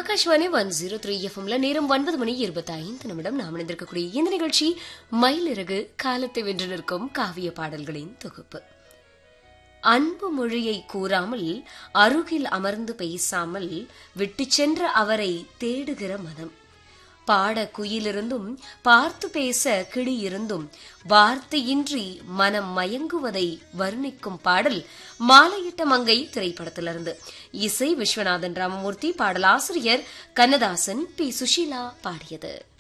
Akashvani one zero three எஃப்எம்ல நேரம் ஒன்பது மணி இருபத்தி ஐந்து நிமிடம் நாம் இணைந்திருக்கக்கூடிய இந்த நிகழ்ச்சி மயிலிறகு காலத்தை வென்று நிற்கும் காவிய பாடல்களின் தொகுப்பு அன்பு மொழியை கூறாமல் அருகில் அமர்ந்து பேசாமல் விட்டுச் சென்ற அவரை தேடுகிற மனம் பாட குயிலிருந்தும் பார்த்து பேச கிளி இருந்தும் வார்த்தையின்றி மனம் மயங்குவதை வர்ணிக்கும் பாடல் மாலையிட்ட மங்கை திரைப்படத்திலிருந்து இசை விஸ்வநாதன் ராமமூர்த்தி பாடலாசிரியர் கண்ணதாசன் பி சுஷீலா பாடியது